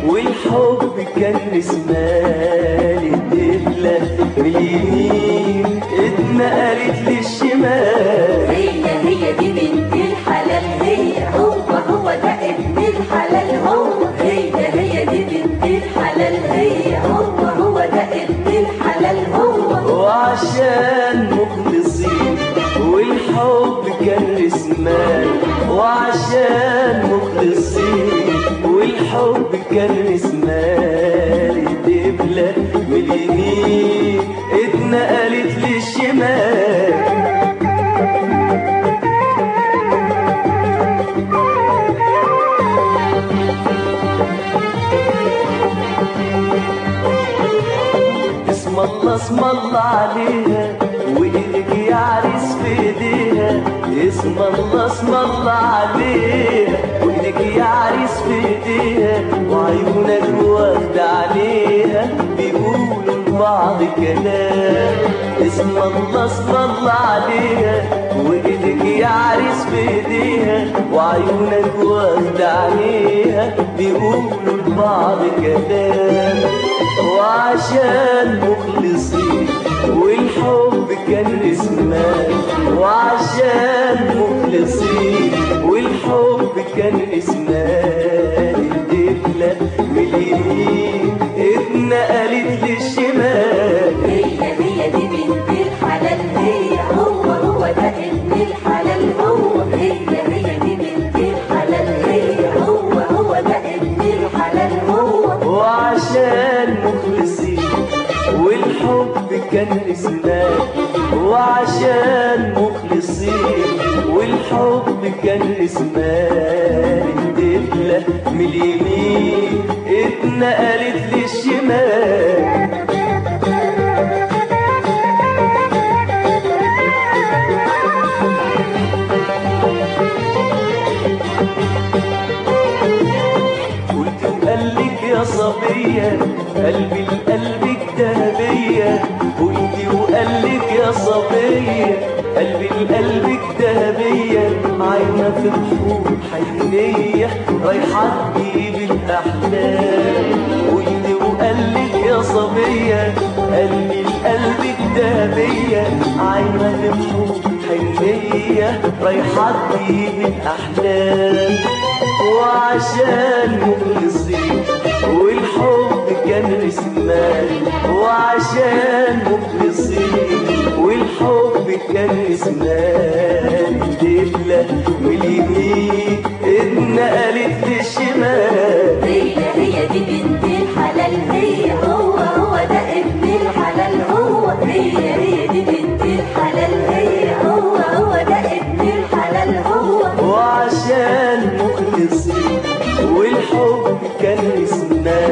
والحب كان رسمال الدبلة من اليمين اتنقلت للشمال هي هي دي بنت الحلال هي هو هو ده ابن الحلال هو هي هي دي بنت الحلال هي هو هو ده ابن الحلال هو وعشان مخلصين والحب كان رسمال وعشان مخلصين والحب كان رسمال الدبلة من اليمين اتنقلت للشمال اسم الله اسم الله عليها وايدك يا عريس في ايديها اسم الله اسم الله عليها وايدك يا عريس في ايديها وعيونك واخدة عليها بيقولوا لبعض كلام اسم الله اسم الله عليها وايدك يا عريس في ايديها وعيونك واخدة عليها بيقولوا لبعض كلام وعشان مخلصين والحب كان رسمان وعشان مخلصين والحب كان رسمان الدبلة من اليمين اتنقلت للشمال هي هي دي بنت الحلال هي هو هو ده ابن الحلال هو هي هي دي بنت الحلال هي هو هو ده ابن الحلال هو وعشان مخلصين والحب كان رسمان وعشان مخلصين والحب كان رسمان الدبلة من اليمين اتنقلت للشمال قلت وقالك يا صبية قلبي لقلبك ذهبية قلت وقالك يا صبية قلبي لقلبك ذهبية عايمة في بحور حنية رايحة تجيب الأحلام قلت وقالك يا صبية قلبي لقلبك ذهبية عايمة في بحور حنية رايحة تجيب الأحلام وعشان مخلصين والحب كان رسمان وعشان مخلصين والحب كان رسمان الدبلة من اليمين اتنقلت للشمال هي هي دي بنت الحلال هي هو هو ده ابن الحلال هو هي هي دي بنت الحلال هي هو هو ده ابن الحلال هو وعشان مخلصين والحب كان رسمان